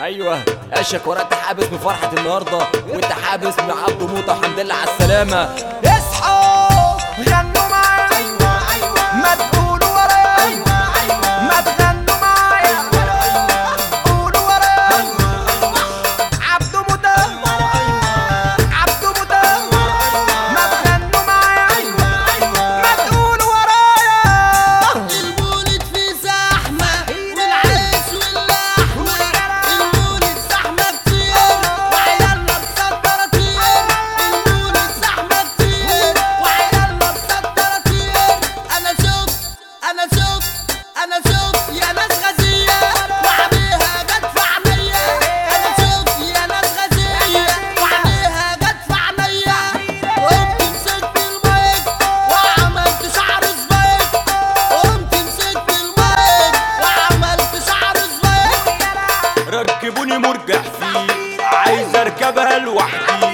ايوه اشك ورقت حابس من فرحه النهارده وانت حابس من عبده موته الحمد لله على السلامه اصحوا غنوا معايا ايوه ايوه ما تقولوا ورايا ايوه ايوه ما تغنوا معايا قولوا ورايا عبده موتى عبده موتى ما تغنوا معايا ما تقولوا ورايا المولد فيه زحمة والعيش واللحمة المولد زحمة كتير وعيالنا مسطرة كتير المولد زحمة كتير وعيالنا مسطرة كتير أنا شفت أنا شفت أنا شفت يا ناس غزية وعليها جت في عينيا أنا شفت يا ناس غزية وعليها جت في عينيا قمت مسكت المايك وعملت شعر سبايك قمت مسكت المايك وعملت شعر سبايك ركبوني مرجح فيه عايز اركبها لوحدي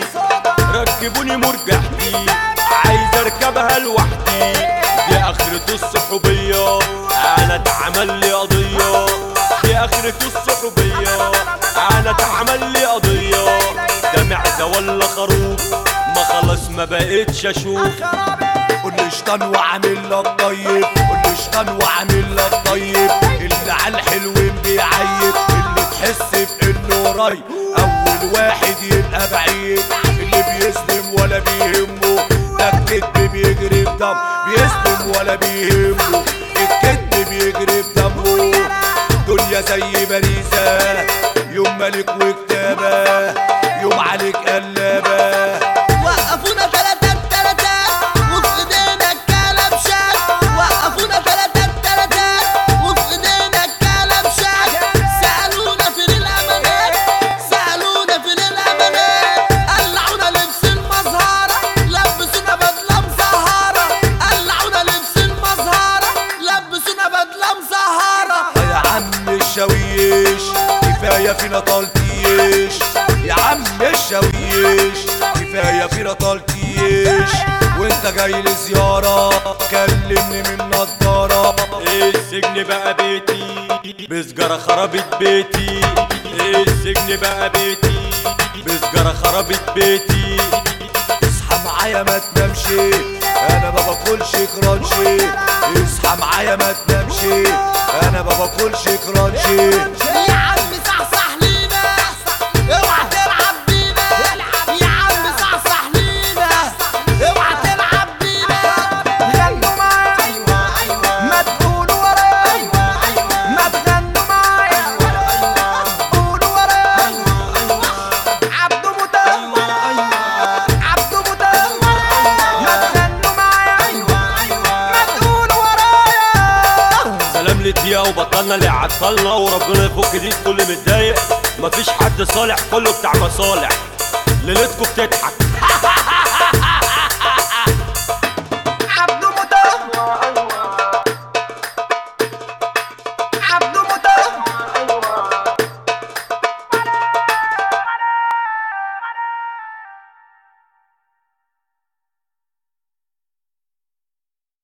ركبوني مرجح فيه عايز اركبها لوحدي دي اخرة الصحوبية انا اتعمل لي قضية دي اخرة الصحوبية انا اتعمل لي قضية ده معزة ولا خروف ما خلاص ما بقتش اشوف قول لي شطان وعامل لك طيب قول لي شطان وعامل لك طيب اللي على الحلوين بيعيب اللي تحس بانه قريب اول واحد يبقى بعيد اللي بيسلم ولا بيهمه ده الكدب بيجري بدم بيسلم ولا بيهمه الكدب بيجري بدمه دنيا زي باريسة يوم ملك وكتابة يوم عليك قلابة وقفونا تلاتة تلاتة وفي ايدينا الكلام شاك وقفونا تلاتة تلاتة وفي ايدينا الكلام شاك سألونا فين الأمانات سألونا فين الأمانات قلعونا لبس المزهرة لبسونا بدلة مزهرة قلعونا لبس المزهرة لبسونا بدلة مزهرة يا عم الشاويش كفاية فينا تلطيش يا عم الشاويش كفاية فينا تلطيش وانت جاي لزيارة كلمني من نضارة السجن بقى بيتي بسجارة خربت بيتي السجن بقى بيتي بسجارة خربت بيتي اصحى معايا ما تنامش انا ما باكلش كرانشي اصحى معايا ما تنامش انا ما باكلش كرانشي يا عم صحصح لينا اوعى تلعب بينا يا عم صحصح لينا اوعى تلعب بينا غنوا معايا ما تقولوا ورايا ما تغنوا معايا قولوا ورايا عبده موتى عبده موتى ما تغنوا معايا ما تقولوا ورايا سلام للدقيقة وبطلنا اللي عطلنا وربنا يفك دي كل متضايق مفيش حد صالح كله بتاع مصالح ليلتكم بتضحك